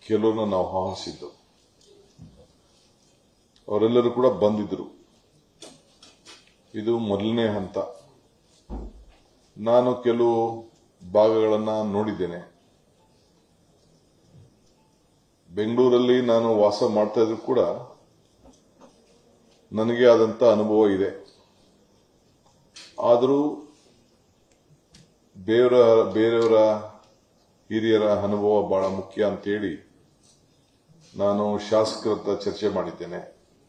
ಕೆಲವ್ರನ್ನ ನಾವು ಆಹ್ವಾನಿಸಿದ್ದು ಅವರೆಲ್ಲರೂ ಕೂಡ ಬಂದಿದ್ರು ಇದು ಮೊದಲನೇ ಹಂತ ನಾನು ಕೆಲವು ಭಾಗಗಳನ್ನ ನೋಡಿದ್ದೇನೆ ಬೆಂಗಳೂರಲ್ಲಿ ನಾನು ವಾಸ ಮಾಡ್ತಾ ಇದ್ರು ಕೂಡ ನನಗೆ ಆದಂತ ಅನುಭವ ಇದೆ ಆದರೂ ಬೇರೆಯವರ ಬೇರೆಯವರ ಹಿರಿಯರ ಅನುಭವ ಬಹಳ ಮುಖ್ಯ ಅಂತೇಳಿ ನಾನು ಶಾಸಕರ ಹತ್ರ ಚರ್ಚೆ ಮಾಡಿದ್ದೇನೆ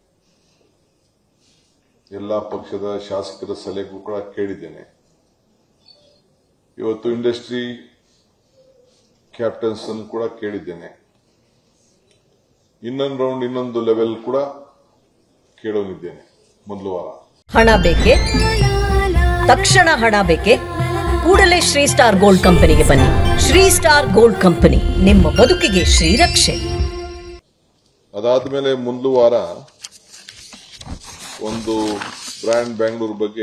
ಎಲ್ಲ ಪಕ್ಷದ ಶಾಸಕರ ಸಲಹೆಗೂ ಕೂಡ ಕೇಳಿದ್ದೇನೆ ಇವತ್ತು ಇಂಡಸ್ಟ್ರಿ ಕ್ಯಾಪ್ಟನ್ಸ್ ಅನ್ನು ಕೂಡ ಕೇಳಿದ್ದೇನೆ ಇನ್ನೊಂದು ರೌಂಡ್ ಇನ್ನೊಂದು ಲೆವೆಲ್ ಕೂಡ ಕೇಳೋನಿದ್ದೇನೆ ಮೊದಲು ವಾರ ಹಣ ಬೇಕೆ ತಕ್ಷಣ ಹಣ ಬೇಕೆ ಕೂಡಲೇ ಶ್ರೀ ಸ್ಟಾರ್ ಗೋಲ್ಡ್ ಕಂಪನಿಗೆ ಬನ್ನಿ ಶ್ರೀ ಸ್ಟಾರ್ ಗೋಲ್ಡ್ ಕಂಪನಿ ನಿಮ್ಮ ಬದುಕಿಗೆ ಶ್ರೀರಕ್ಷೆ ಅದಾದ್ಮೇಲೆ ಮುಂದೆ ವಾರ ಒಂದು ಬ್ರ್ಯಾಂಡ್ ಬ್ಯಾಂಗ್ಳೂರ್ ಬಗ್ಗೆ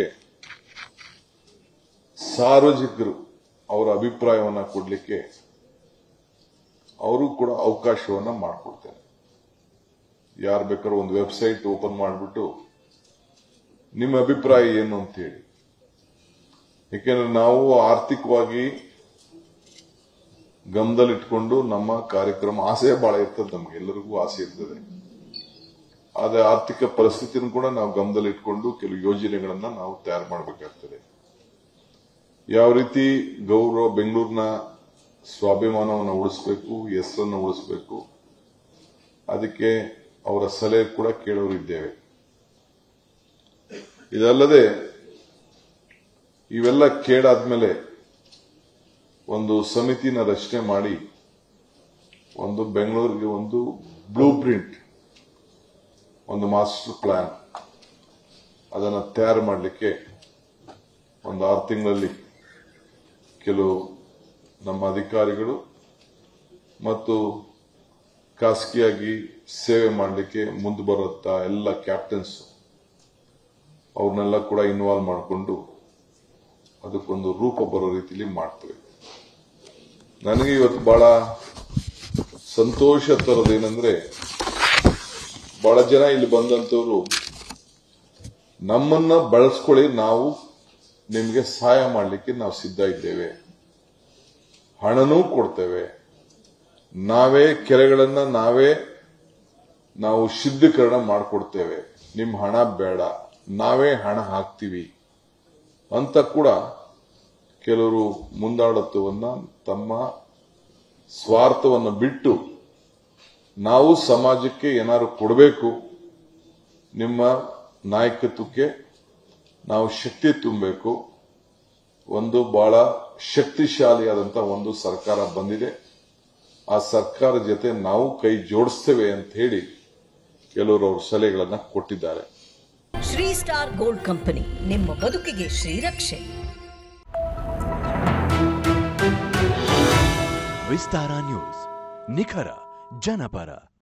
ಸಾರ್ವಜನಿಕರು ಅವರ ಅಭಿಪ್ರಾಯವನ್ನ ಕೊಡಲಿಕ್ಕೆ ಅವರು ಕೂಡ ಅವಕಾಶವನ್ನ ಮಾಡಿಕೊಡ್ತೇನೆ ಯಾರು ಬೇಕಾದ್ರೂ ಒಂದು ವೆಬ್ಸೈಟ್ ಓಪನ್ ಮಾಡಿಬಿಟ್ಟು ನಿಮ್ಮ ಅಭಿಪ್ರಾಯ ಏನು ಅಂತ ಹೇಳಿ ಏಕೆಂದ್ರೆ ನಾವು ಆರ್ಥಿಕವಾಗಿ ಗಮನದಲ್ಲಿಟ್ಕೊಂಡು ನಮ್ಮ ಕಾರ್ಯಕ್ರಮ ಆಸೆ ಬಹಳ ಇರ್ತದೆ ನಮ್ಗೆ ಎಲ್ಲರಿಗೂ ಆಸೆ ಇರ್ತದೆ ಆದ್ರೆ ಆರ್ಥಿಕ ಪರಿಸ್ಥಿತಿನೂ ಕೂಡ ನಾವು ಗಮನದಲ್ಲಿ ಇಟ್ಕೊಂಡು ಕೆಲವು ಯೋಜನೆಗಳನ್ನ ನಾವು ತಯಾರು ಮಾಡಬೇಕಾಗ್ತದೆ ಯಾವ ರೀತಿ ಗೌರವ ಬೆಂಗಳೂರಿನ ಸ್ವಾಭಿಮಾನವನ್ನು ಉಳಿಸಬೇಕು ಹೆಸರನ್ನು ಉಳಿಸಬೇಕು ಅದಕ್ಕೆ ಅವರ ಸಲಹೆ ಕೂಡ ಕೇಳೋರಿದ್ದೇವೆ ಇದಲ್ಲದೆ ಇವೆಲ್ಲ ಕೇಳಾದ್ಮೇಲೆ ಒಂದು ಸಮಿತಿನ ರಚನೆ ಮಾಡಿ ಒಂದು ಬೆಂಗಳೂರಿಗೆ ಒಂದು ಬ್ಲೂ ಪ್ರಿಂಟ್ ಒಂದು ಮಾಸ್ಟರ್ ಪ್ಲಾನ್ ಅದನ್ನು ತಯಾರು ಮಾಡಲಿಕ್ಕೆ ಒಂದು ಆರು ತಿಂಗಳಲ್ಲಿ ಕೆಲವು ನಮ್ಮ ಅಧಿಕಾರಿಗಳು ಮತ್ತು ಖಾಸಗಿಯಾಗಿ ಸೇವೆ ಮಾಡಲಿಕ್ಕೆ ಮುಂದೆ ಬರುತ್ತಾ ಎಲ್ಲ ಕ್ಯಾಪ್ಟನ್ಸ್ ಅವ್ರನ್ನೆಲ್ಲ ಕೂಡ ಇನ್ವಾಲ್ವ್ ಮಾಡಿಕೊಂಡು ಅದಕ್ಕೊಂದು ರೂಪ ಬರೋ ರೀತಿಯಲ್ಲಿ ಮಾಡ್ತೇವೆ ನನಗೆ ಇವತ್ತು ಬಹಳ ಸಂತೋಷ ತರೋದೇನೆಂದ್ರೆ ಬಹಳ ಜನ ಇಲ್ಲಿ ಬಂದಂತವರು ನಮ್ಮನ್ನ ಬಳಸ್ಕೊಳ್ಳಿ ನಾವು ನಿಮಗೆ ಸಹಾಯ ಮಾಡಲಿಕ್ಕೆ ನಾವು ಸಿದ್ಧ ಇದ್ದೇವೆ ಹಣನೂ ಕೊಡ್ತೇವೆ ನಾವೇ ಕೆರೆಗಳನ್ನ ನಾವೇ ನಾವು ಶುದ್ಧೀಕರಣ ಮಾಡಿಕೊಡ್ತೇವೆ ನಿಮ್ಮ ಹಣ ಬೇಡ ನಾವೇ ಹಣ ಹಾಕ್ತೀವಿ ಅಂತ ಕೂಡ ಕೆಲವರು ಮುಂದಾಳತ್ವವನ್ನ ತಮ್ಮ ಸ್ವಾರ್ಥವನ್ನು ಬಿಟ್ಟು ನಾವು ಸಮಾಜಕ್ಕೆ ಏನಾದ್ರು ಕೊಡಬೇಕು ನಿಮ್ಮ ನಾಯಕತ್ವಕ್ಕೆ ನಾವು ಶಕ್ತಿ ತುಂಬಬೇಕು ಒಂದು ಬಹಳ ಶಕ್ತಿಶಾಲಿಯಾದಂತಹ ಒಂದು ಸರ್ಕಾರ ಬಂದಿದೆ ಆ ಸರ್ಕಾರ ಜೊತೆ ನಾವು ಕೈ ಜೋಡಿಸ್ತೇವೆ ಅಂತ ಹೇಳಿ ಕೆಲವರು ಅವ್ರ ಸಲಹೆಗಳನ್ನ ಕೊಟ್ಟಿದ್ದಾರೆ ಶ್ರೀ ಸ್ಟಾರ್ ಗೋಲ್ಡ್ ಕಂಪನಿ ನಿಮ್ಮ ಬದುಕಿಗೆ ಶ್ರೀರಕ್ಷೆ ವಿಸ್ತಾರ ನ್ಯೂಸ್ ನಿಖರ ಜನಪರ